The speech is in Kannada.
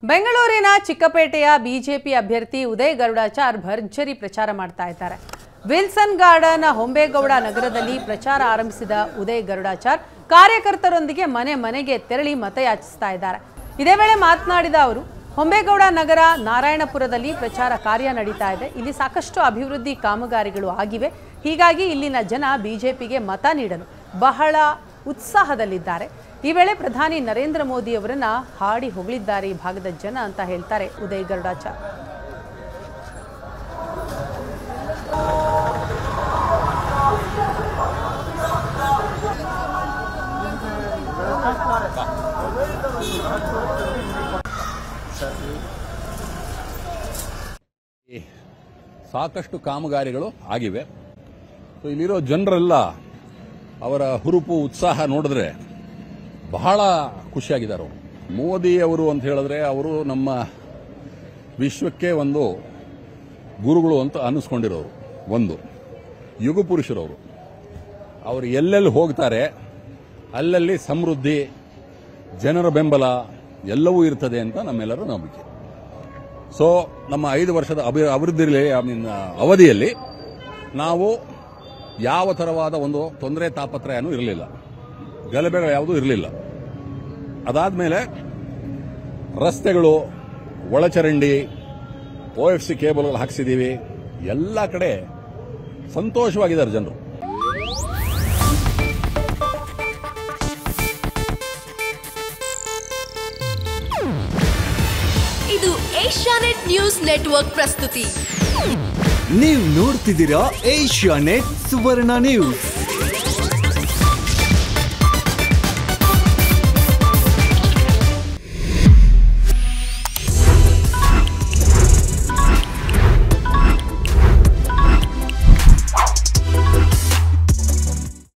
ಬೆಂಗಳೂರಿನ ಚಿಕ್ಕಪೇಟೆಯ ಬಿಜೆಪಿ ಅಭ್ಯರ್ಥಿ ಉದಯ್ ಗರುಡಾಚಾರ್ ಭರ್ಜರಿ ಪ್ರಚಾರ ಮಾಡ್ತಾ ಇದ್ದಾರೆ ವಿಲ್ಸನ್ ಗಾರ್ಡನ್ ಹೊಂಬೇಗೌಡ ನಗರದಲ್ಲಿ ಪ್ರಚಾರ ಆರಂಭಿಸಿದ ಉದಯ್ ಗರುಡಾಚಾರ್ ಕಾರ್ಯಕರ್ತರೊಂದಿಗೆ ಮನೆ ಮನೆಗೆ ತೆರಳಿ ಮತಯಾಚಿಸ್ತಾ ಇದ್ದಾರೆ ಇದೇ ವೇಳೆ ಮಾತನಾಡಿದ ಅವರು ಹೊಂಬೇಗೌಡ ನಗರ ನಾರಾಯಣಪುರದಲ್ಲಿ ಪ್ರಚಾರ ಕಾರ್ಯ ನಡೀತಾ ಇದೆ ಇಲ್ಲಿ ಸಾಕಷ್ಟು ಅಭಿವೃದ್ಧಿ ಕಾಮಗಾರಿಗಳು ಆಗಿವೆ ಹೀಗಾಗಿ ಇಲ್ಲಿನ ಜನ ಬಿಜೆಪಿಗೆ ಮತ ನೀಡಲು ಬಹಳ ಉತ್ಸಾಹದಲ್ಲಿದ್ದಾರೆ ಈ ವೇಳೆ ಪ್ರಧಾನಿ ನರೇಂದ್ರ ಮೋದಿ ಅವರನ್ನ ಹಾಡಿ ಹೊಗಳಿದ್ದಾರೆ ಈ ಭಾಗದ ಜನ ಅಂತ ಹೇಳ್ತಾರೆ ಉದಯ್ ಗರುಡಾಚಾರ್ ಸಾಕಷ್ಟು ಕಾಮಗಾರಿಗಳು ಆಗಿವೆ ಸೊ ಇಲ್ಲಿರೋ ಜನರೆಲ್ಲ ಅವರ ಹುರುಪು ಉತ್ಸಾಹ ನೋಡಿದ್ರೆ ಬಹಳ ಖುಷಿಯಾಗಿದ್ದಾರೆ ಅವರು ಮೋದಿ ಅವರು ಅಂತ ಹೇಳಿದ್ರೆ ಅವರು ನಮ್ಮ ವಿಶ್ವಕ್ಕೆ ಒಂದು ಗುರುಗಳು ಅಂತ ಅನ್ನಿಸ್ಕೊಂಡಿರೋರು ಒಂದು ಯುಗ ಪುರುಷರವರು ಅವರು ಎಲ್ಲೆಲ್ಲಿ ಹೋಗ್ತಾರೆ ಅಲ್ಲಲ್ಲಿ ಸಮೃದ್ಧಿ ಜನರ ಬೆಂಬಲ ಎಲ್ಲವೂ ಇರ್ತದೆ ಅಂತ ನಮ್ಮೆಲ್ಲರ ನಂಬಿಕೆ ಸೊ ನಮ್ಮ ಐದು ವರ್ಷದ ಅಭಿ- ಅಭಿವೃದ್ಧಿಯಲ್ಲಿ ಐ ಮೀನ್ ಅವಧಿಯಲ್ಲಿ ನಾವು ಯಾವ ಥರವಾದ ಒಂದು ತೊಂದರೆ ತಾಪತ್ರಯನೂ ಇರಲಿಲ್ಲ ಗಲಭೆಗಳು ಯಾವುದೂ ಇರಲಿಲ್ಲ ಅದಾದಮೇಲೆ ರಸ್ತೆಗಳು ಒಳಚರಂಡಿ ಒ ಎಫ್ ಸಿ ಕೇಬಲ್ಗಳು ಹಾಕ್ಸಿದ್ದೀವಿ ಎಲ್ಲ ಕಡೆ ಸಂತೋಷವಾಗಿದ್ದಾರೆ ಜನರು ಇದು ಏಷ್ಯಾನೆಟ್ ನ್ಯೂಸ್ ನೆಟ್ವರ್ಕ್ ಪ್ರಸ್ತುತಿ ನೀವು ನೋಡ್ತಿದ್ದೀರಾ ಏಷ್ಯಾ ನೆಟ್ ಸುವರ್ಣ ನ್ಯೂಸ್